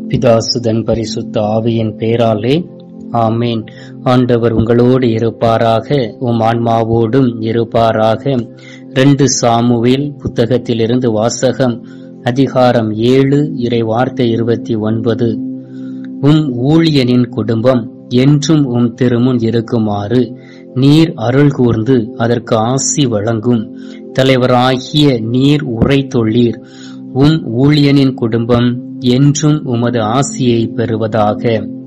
பிதாசுதன் பரிசுத்த ஆவியின் பேராலே ஆமேன் ஆண்டவர் உங்களோடு இருப்பாராக உம் ஆன்மாவோடும் இருப்பாராக ரெண்டு சாமுவேல் புத்தகத்திலிருந்து வாசகம் அதிகாரம் ஏழு இறை வார்த்தை இருபத்தி ஒன்பது உம் ஊழியனின் குடும்பம் என்றும் உம் திருமுன் இருக்குமாறு நீர் அருள் கூர்ந்து அதற்கு ஆசி வழங்கும் தலைவராகிய நீர் உரை தொள்ளீர் உம் ஊழியனின் குடும்பம் என்றும் உமது ஆசியை பெறுவதாக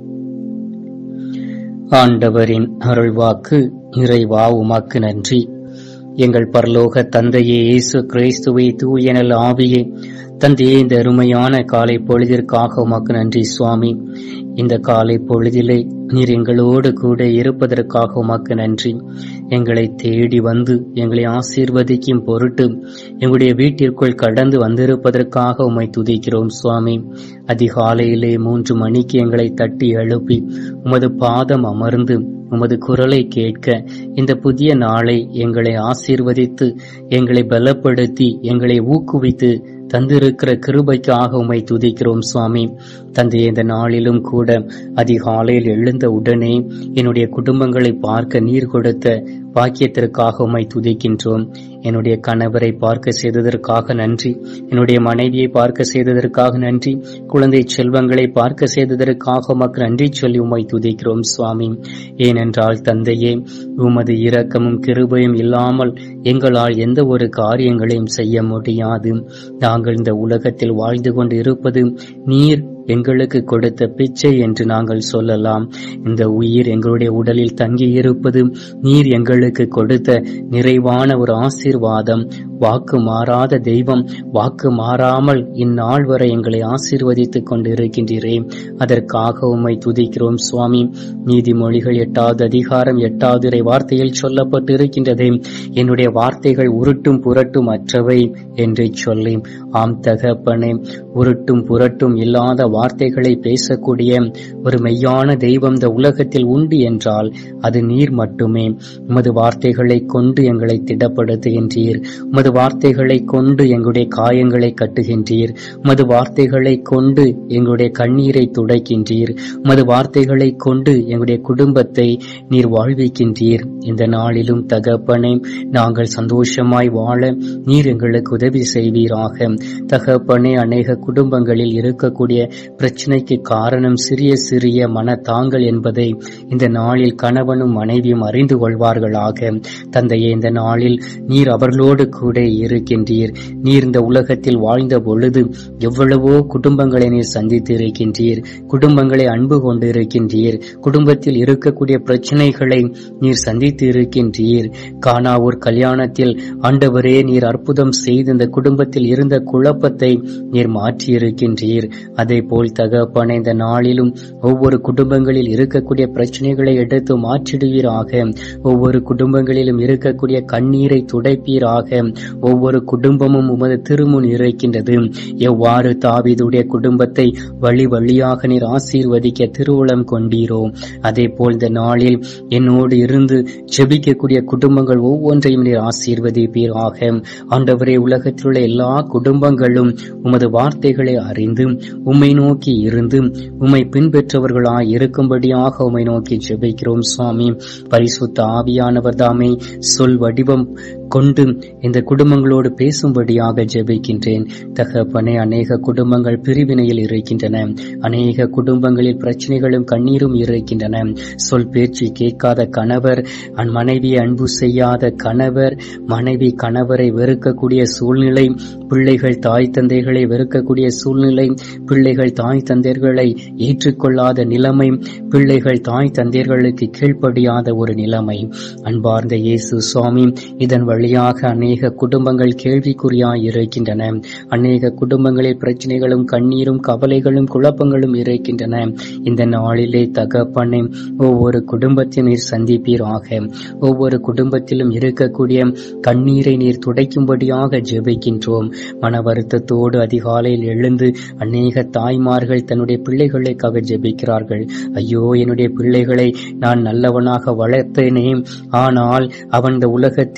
ஆண்டவரின் அருள்வாக்கு இறைவா உமக்கு நன்றி எங்கள் பரலோக தந்தையே இயேசு கிறிஸ்துவை தூயனல் ஆவியே தந்தையே இந்த அருமையான காலை பொழுதிற்காக உமக்கு நன்றி சுவாமி இந்த காலை பொழுதிலே நீர் எங்களோடு கூட இருப்பதற்காக உமக்கு நன்றி எங்களை தேடி வந்து எங்களை ஆசீர்வதிக்கும் பொருட்டு எங்களுடைய வீட்டிற்குள் கடந்து வந்திருப்பதற்காக உம்மை துதிக்கிறோம் சுவாமி அதிகாலையிலே மூன்று மணிக்கு எங்களை தட்டி எழுப்பி உமது பாதம் அமர்ந்து உமது குரலை கேட்க இந்த புதிய நாளை எங்களை ஆசீர்வதித்து எங்களை பலப்படுத்தி எங்களை ஊக்குவித்து தந்திருக்கிற கிருபைக்காக உம்மை துதிக்கிறோம் சுவாமி தந்தை இந்த நாளிலும் கூட அதிகாலையில் எழுந்த உடனே என்னுடைய குடும்பங்களை பார்க்க நீர் கொடுத்த பாக்கியத்திற்காக உம்மை துதிக்கின்றோம் என்னுடைய கணவரை பார்க்க செய்ததற்காக நன்றி என்னுடைய மனைவியை பார்க்க செய்ததற்காக நன்றி குழந்தை செல்வங்களை பார்க்க செய்ததற்காக உமக்கு நன்றி சொல்லி உம்மை துதிக்கிறோம் சுவாமி ஏனென்றால் தந்தையே உமது இரக்கமும் கிருபையும் இல்லாமல் எங்களால் எந்த ஒரு காரியங்களையும் செய்ய முடியாது நாங்கள் இந்த உலகத்தில் வாழ்ந்து கொண்டு இருப்பது நீர் எங்களுக்கு கொடுத்த பிச்சை என்று நாங்கள் சொல்லலாம் இந்த உயிர் எங்களுடைய உடலில் தங்கி இருப்பது நீர் எங்களுக்கு கொடுத்த நிறைவான ஒரு ஆசீர்வாதம் வாக்கு மாறாத தெய்வம் வாக்கு மாறாமல் இந்நாள் வரை எங்களை ஆசீர்வதித்துக் கொண்டு இருக்கின்றீரே அதற்காக உம்மை துதிக்கிறோம் சுவாமி நீதிமொழிகள் எட்டாவது அதிகாரம் எட்டாவது இறை வார்த்தையில் சொல்லப்பட்டு இருக்கின்றதே என்னுடைய வார்த்தைகள் உருட்டும் புரட்டும் அற்றவை என்று சொல்லி ஆம் தகப்பனே உருட்டும் புரட்டும் இல்லாத வார்த்தைகளை பேசக்கூடிய ஒரு மெய்யான தெய்வம் இந்த உலகத்தில் உண்டு என்றால் அது நீர் மட்டுமே உமது வார்த்தைகளை கொண்டு எங்களை திடப்படுத்துகின்றீர் உமது வார்த்தைகளை கொண்டு எங்களுடைய காயங்களை கட்டுகின்றீர் உமது வார்த்தைகளை கொண்டு எங்களுடைய கண்ணீரை துடைக்கின்றீர் உமது வார்த்தைகளை கொண்டு எங்களுடைய குடும்பத்தை நீர் வாழ்விக்கின்றீர் இந்த நாளிலும் தகப்பனே நாங்கள் சந்தோஷமாய் வாழ நீர் எங்களுக்கு உதவி செய்வீராக தகப்பனே அநேக குடும்பங்களில் இருக்கக்கூடிய பிரச்சனைக்கு காரணம் சிறிய சிறிய மனத்தாங்கள் என்பதை இந்த நாளில் கணவனும் மனைவியும் அறிந்து கொள்வார்களாக தந்தையே இந்த நாளில் நீர் அவர்களோடு கூட இருக்கின்றீர் நீர் இந்த உலகத்தில் வாழ்ந்த பொழுது எவ்வளவோ குடும்பங்களை நீர் சந்தித்து இருக்கின்றீர் குடும்பங்களை அன்பு கொண்டு இருக்கின்றீர் குடும்பத்தில் இருக்கக்கூடிய பிரச்சனைகளை நீர் சந்தித்து இருக்கின்றீர் காணாவூர் கல்யாணத்தில் ஆண்டவரே நீர் அற்புதம் செய்து இந்த குடும்பத்தில் இருந்த குழப்பத்தை நீர் மாற்றி இருக்கின்றீர் அதே போல் தகப்பன இந்த நாளிலும் ஒவ்வொரு குடும்பங்களில் இருக்கக்கூடிய பிரச்சனைகளை எடுத்து மாற்றிடுவீராக ஒவ்வொரு குடும்பங்களிலும் இருக்கக்கூடிய கண்ணீரை துடைப்பீராக ஒவ்வொரு குடும்பமும் உமது திருமுன் இருக்கின்றது எவ்வாறு தாவிதுடைய குடும்பத்தை வழி வழியாக நீர் ஆசீர்வதிக்க திருவுளம் கொண்டீரோ அதே போல் இந்த நாளில் என்னோடு இருந்து ஜெபிக்கக்கூடிய குடும்பங்கள் ஒவ்வொன்றையும் நீர் ஆசீர்வதிப்பீராக ஆண்டவரே உலகத்தில் உள்ள எல்லா குடும்பங்களும் உமது வார்த்தைகளை அறிந்து உம்மை நோக்கி இருந்து உம்மை பின்பற்றவர்களாய் இருக்கும்படியாக உம்மை நோக்கி ஜெபிக்கிறோம் சுவாமி பரிசுத்த ஆவியானவர் தாமே சொல் வடிவம் கொண்டு இந்த குடும்பங்களோடு பேசும்படியாக ஜெபிக்கின்றேன் தகப்பனே அநேக குடும்பங்கள் பிரிவினையில் இருக்கின்றன அநேக குடும்பங்களில் பிரச்சனைகளும் கண்ணீரும் இருக்கின்றன சொல் பேச்சு கேட்காத கணவர் மனைவியை அன்பு செய்யாத கணவர் மனைவி கணவரை வெறுக்கக்கூடிய சூழ்நிலை பிள்ளைகள் தாய் தந்தைகளை வெறுக்கக்கூடிய சூழ்நிலை பிள்ளைகள் தாய் தந்தையர்களை ஏற்றுக்கொள்ளாத நிலைமை பிள்ளைகள் தாய் தந்தையர்களுக்கு கீழ்ப்படியாத ஒரு நிலைமை அன்பார்ந்த இயேசு சுவாமி இதன் வழியாக அநேக குடும்பங்கள் கேள்விக்குறியாய் இருக்கின்றன அநேக குடும்பங்களில் பிரச்சனைகளும் கண்ணீரும் கவலைகளும் குழப்பங்களும் இருக்கின்றன இந்த நாளிலே தகப்பனை ஒவ்வொரு குடும்பத்தை நீர் சந்திப்பீராக ஒவ்வொரு குடும்பத்திலும் இருக்கக்கூடிய கண்ணீரை நீர் துடைக்கும்படியாக ஜெபிக்கின்றோம் மன வருத்தத்தோடு அதிகாலையில் எழுந்து அநேக தாய்மார்கள் தன்னுடைய பிள்ளைகளுக்காக ஜெபிக்கிறார்கள் ஐயோ என்னுடைய பிள்ளைகளை நான் நல்லவனாக வளர்த்தேனே ஆனால் அவன் இந்த உலகத்தில் ஈடுபட்டு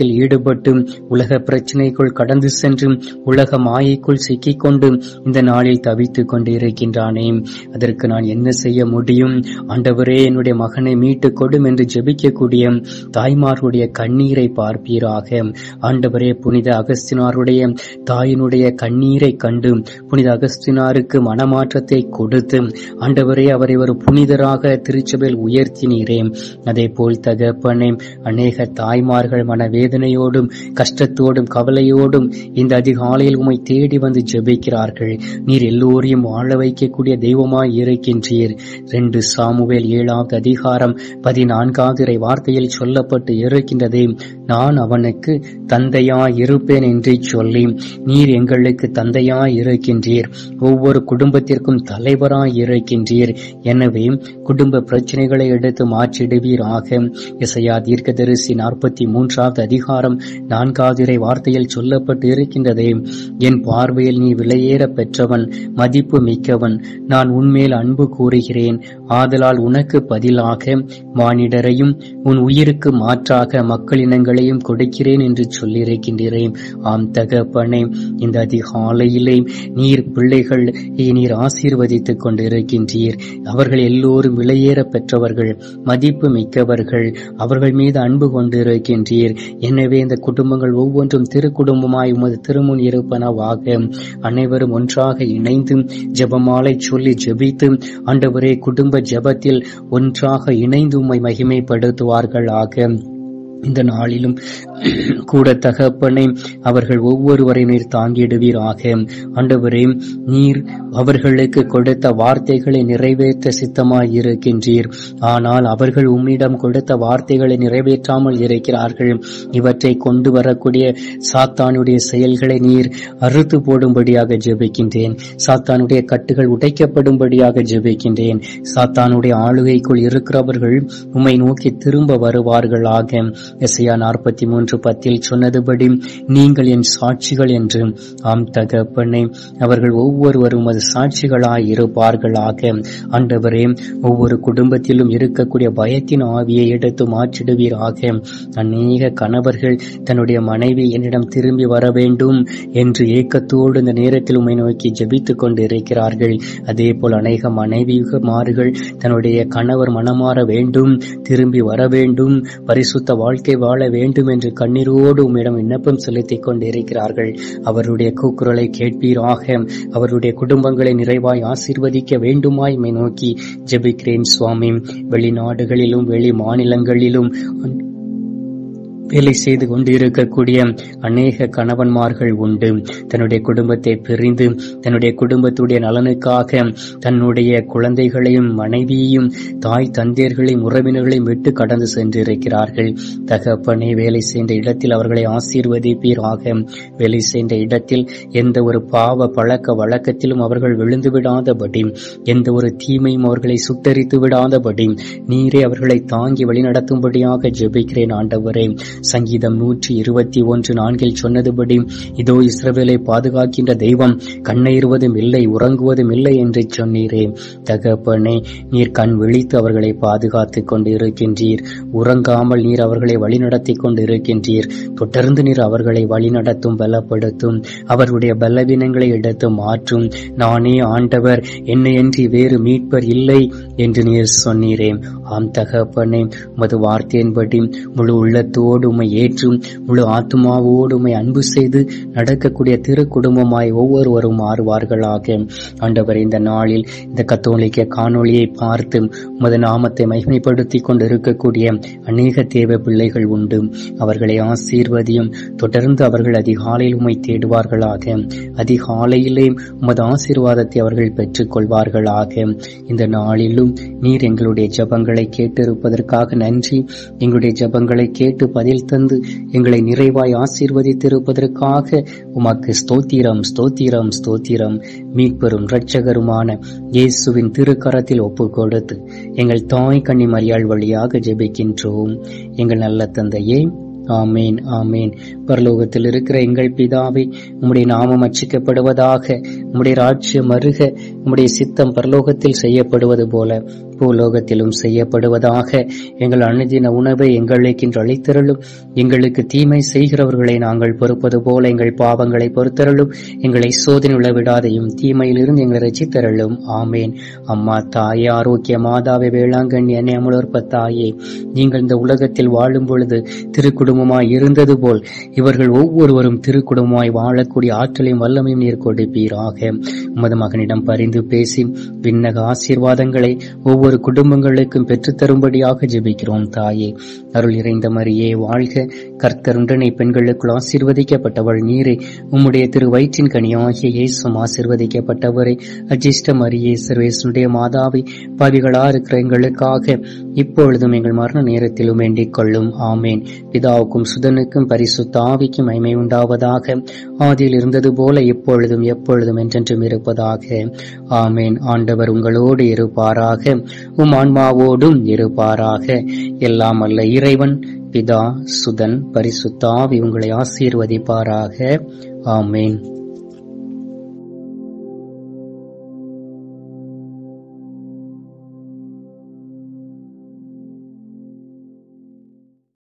செயல்பட்டு உலக பிரச்சனைக்குள் கடந்து சென்று உலக மாயைக்குள் சிக்கிக்கொண்டு இந்த நாளில் தவித்துக் கொண்டு இருக்கின்றானே அதற்கு நான் என்ன செய்ய முடியும் ஆண்டவரே என்னுடைய மகனை மீட்டுக் கொடும் என்று ஜெபிக்கக்கூடிய தாய்மார்களுடைய கண்ணீரை பார்ப்பீராக ஆண்டவரே புனித அகஸ்தினாருடைய தாயினுடைய கண்ணீரை கண்டு புனித அகஸ்தினாருக்கு மனமாற்றத்தை கொடுத்து ஆண்டவரே அவரை ஒரு புனிதராக திருச்சபையில் உயர்த்தினீரே அதே போல் தகப்பனே அநேக தாய்மார்கள் மனவேதனையோடும் கஷ்டத்தோடும் கவலையோடும் இந்த அதிகாலையில் உம்மை தேடி வந்து ஜெபிக்கிறார்கள் நீர் எல்லோரையும் வாழ வைக்கக்கூடிய தெய்வமாய் இருக்கின்றீர் ரெண்டு சாமுவேல் ஏழாவது அதிகாரம் பதினான்காவது இறை வார்த்தையில் சொல்லப்பட்டு இருக்கின்றதே நான் அவனுக்கு தந்தையாய் இருப்பேன் என்று சொல்லி நீர் எங்களுக்கு தந்தையாய் இருக்கின்றீர் ஒவ்வொரு குடும்பத்திற்கும் தலைவராய் இருக்கின்றீர் எனவே குடும்ப பிரச்சனைகளை எடுத்து மாற்றிடுவீராக இசையா தீர்க்கதரிசி நாற்பத்தி மூன்றாவது அதிகாரம் நான்காவது இறை வார்த்தையில் சொல்லப்பட்டு இருக்கின்றதே என் பார்வையில் நீ விலையேற பெற்றவன் மதிப்பு மிக்கவன் நான் உன்மேல் அன்பு கூறுகிறேன் ஆதலால் உனக்கு பதிலாக மானிடரையும் உன் உயிருக்கு மாற்றாக மக்களினங்களையும் கொடுக்கிறேன் என்று சொல்லியிருக்கின்றேன் ஆம் தகப்பனே இந்த அதிகாலையிலே நீர் பிள்ளைகள் நீர் ஆசீர்வதித்துக் கொண்டிருக்கின்றீர் அவர்கள் எல்லோரும் விலையேற பெற்றவர்கள் மதிப்பு மிக்கவர்கள் அவர்கள் மீது அன்பு கொண்டிருக்கின்றீர் எனவே இந்த குடும்பங்கள் ஒவ்வொன்றும் திருக்குடும்பமாய் உமது திருமுன் இருப்பனவாக அனைவரும் ஒன்றாக இணைந்து ஜெபமாலை சொல்லி ஜெபித்து ஆண்டவரே குடும்ப ஜெபத்தில் ஒன்றாக இணைந்து உம்மை மகிமைப்படுத்துவார்களாக இந்த நாளிலும் கூட தகப்பனை அவர்கள் ஒவ்வொருவரை நீர் தாங்கிடுவீராக ஆண்டவரே நீர் அவர்களுக்கு கொடுத்த வார்த்தைகளை நிறைவேற்ற சித்தமாய் இருக்கின்றீர் ஆனால் அவர்கள் உம்மிடம் கொடுத்த வார்த்தைகளை நிறைவேற்றாமல் இருக்கிறார்கள் இவற்றை கொண்டு வரக்கூடிய சாத்தானுடைய செயல்களை நீர் அறுத்து போடும்படியாக ஜெபிக்கின்றேன் சாத்தானுடைய கட்டுகள் உடைக்கப்படும்படியாக ஜெபிக்கின்றேன் சாத்தானுடைய ஆளுகைக்குள் இருக்கிறவர்கள் உம்மை நோக்கி திரும்ப வருவார்களாக எஸ்ஐயா நாற்பத்தி மூன்று பத்தில் சொன்னதுபடி நீங்கள் என் சாட்சிகள் என்று ஆம் தகப்பனே அவர்கள் ஒவ்வொருவரும் அது சாட்சிகளாய் இருப்பார்களாக ஆண்டவரே ஒவ்வொரு குடும்பத்திலும் இருக்கக்கூடிய பயத்தின் ஆவியை எடுத்து மாற்றிடுவீராக அநேக கணவர்கள் தன்னுடைய மனைவி என்னிடம் திரும்பி வர வேண்டும் என்று ஏக்கத்தோடு இந்த நேரத்தில் உம்மை நோக்கி ஜெபித்துக் கொண்டு இருக்கிறார்கள் அதே போல் அநேக மனைவிமார்கள் தன்னுடைய கணவர் மனமாற வேண்டும் திரும்பி வர வேண்டும் பரிசுத்த வாழ்க்கை வாழ வேண்டும் என்று கண்ணீரோடு உம்மிடம் விண்ணப்பம் செலுத்திக் கொண்டிருக்கிறார்கள் அவருடைய கூக்குரலை கேட்பீராக அவருடைய குடும்பங்களை நிறைவாய் ஆசீர்வதிக்க வேண்டுமாய் உம்மை நோக்கி ஜெபிக்கிறேன் சுவாமி வெளிநாடுகளிலும் வெளி மாநிலங்களிலும் வேலை செய்து கொண்டிருக்கக்கூடிய அநேக கணவன்மார்கள் உண்டு தன்னுடைய குடும்பத்தை பிரிந்து தன்னுடைய குடும்பத்துடைய நலனுக்காக தன்னுடைய குழந்தைகளையும் மனைவியையும் தாய் தந்தையர்களையும் உறவினர்களையும் விட்டு கடந்து சென்றிருக்கிறார்கள் தகப்பனே வேலை செய்த இடத்தில் அவர்களை ஆசீர்வதிப்பீராக வேலை செய்த இடத்தில் எந்த ஒரு பாவ பழக்க வழக்கத்திலும் அவர்கள் விழுந்து விடாதபடி எந்த ஒரு தீமையும் அவர்களை சுட்டரித்து விடாதபடி நீரே அவர்களை தாங்கி வழிநடத்தும்படியாக ஜெபிக்கிறேன் ஆண்டவரே சங்கீதம் நூற்றி இருபத்தி ஒன்று நான்கில் சொன்னதுபடி இதோ இஸ்ரவேலை பாதுகாக்கின்ற தெய்வம் கண்ணெறுவதும் இல்லை உறங்குவதும் இல்லை என்று சொன்னீரே தகப்பனே நீர் கண் விழித்து அவர்களை பாதுகாத்துக் கொண்டு இருக்கின்றீர் உறங்காமல் நீர் அவர்களை வழிநடத்தி கொண்டு இருக்கின்றீர் தொடர்ந்து நீர் அவர்களை வழிநடத்தும் பலப்படுத்தும் அவர்களுடைய பலவீனங்களை எடுத்து மாற்றும் நானே ஆண்டவர் என்னையன்றி வேறு மீட்பர் இல்லை என்று நீர் சொன்னீரே ஆம் தகப்பனே உமது வார்த்தையின்படி முழு உள்ளத்தோடு உம்மை ஏற்றும் முழு ஆத்மாவோடு உம்மை அன்பு செய்து நடக்கக்கூடிய திரு குடும்பமாய் ஒவ்வொருவரும் மாறுவார்களாக ஆண்டவர் இந்த நாளில் இந்த கத்தோலிக்க காணொளியை பார்த்து உமது நாமத்தை மகிமைப்படுத்திக் கொண்டு இருக்கக்கூடிய அநேக தேவ பிள்ளைகள் உண்டு அவர்களை ஆசீர்வதியும் தொடர்ந்து அவர்கள் அதிகாலையில் உம்மை தேடுவார்களாக அதிகாலையிலே உமது ஆசீர்வாதத்தை அவர்கள் பெற்றுக் கொள்வார்களாக இந்த நாளிலும் நீர் எங்களுடைய ஜபங்களை கேட்டிருப்பதற்காக நன்றி எங்களுடைய ஜபங்களை கேட்டு பதில் தந்து எங்களை நிறைவாய் ஆசீர்வதித்திருப்பதற்காக உமக்கு ஸ்தோத்திரம் ஸ்தோத்திரம் ஸ்தோத்திரம் மீட்பெரும் இரட்சகருமான இயேசுவின் திருக்கரத்தில் ஒப்புக் கொடுத்து எங்கள் தாய் கன்னி மரியாள் வழியாக ஜெபிக்கின்றோம் எங்கள் நல்ல தந்தையே ஆமேன் ஆமேன் பரலோகத்தில் இருக்கிற எங்கள் பிதாவே உம்முடைய நாமம் அச்சிக்கப்படுவதாக உம்முடைய ராஜ்யம் அருக உம்முடைய சித்தம் பரலோகத்தில் செய்யப்படுவது போல இப்பூலோகத்திலும் செய்யப்படுவதாக எங்கள் அனுதின உணவை எங்களுக்கு இன்று அளித்தருளும் எங்களுக்கு தீமை செய்கிறவர்களை நாங்கள் பொறுப்பது போல எங்கள் பாவங்களை பொறுத்தருளும் எங்களை சோதனை உள்ள விடாதையும் தீமையிலிருந்து எங்களை ரசித்தருளும் ஆமேன் அம்மா தாயே ஆரோக்கிய மாதாவே வேளாங்கண்ணி என்னை அமுலற்ப தாயே நீங்கள் இந்த உலகத்தில் வாழும் பொழுது திருக்குடும்பமாய் இருந்தது போல் இவர்கள் ஒவ்வொருவரும் திருக்குடும்பமாய் வாழக்கூடிய ஆற்றலையும் வல்லமையும் நீர் கொடுப்பீராக உமது மகனிடம் பரிந்து பேசி விண்ணக ஆசீர்வாதங்களை ஒவ்வொரு குடும்பங்களுக்கும் பெற்றுத்தரும்படியாக ஜெபிக்கிறோம் தாயே அருள் இறைந்த மரியே வாழ்க கர்த்தருண்டனை பெண்களுக்குள் ஆசீர்வதிக்கப்பட்டவள் நீரே உம்முடைய திரு வயிற்றின் கனியாகிய இயேசும் ஆசீர்வதிக்கப்பட்டவரை அஜிஷ்ட மரியே சர்வேசனுடைய மாதாவை பாவிகளா இருக்கிற எங்களுக்காக இப்பொழுதும் எங்கள் மரண நேரத்திலும் வேண்டிக் கொள்ளும் ஆமேன் பிதாவுக்கும் சுதனுக்கும் பரிசுத்த ஆவிக்கும் மகிமை உண்டாவதாக ஆதியில் இருந்தது போல எப்பொழுதும் எப்பொழுதும் என்றென்றும் இருப்பதாக ஆமேன் ஆண்டவர் உங்களோடு இருப்பாராக உம் ஆன்மாவோடும் இருப்பாராக எல்லாம் அல்ல இறைவன் பிதா சுதன் பரிசுத்த ஆவி உங்களை ஆசீர்வதிப்பாராக ஆமேன்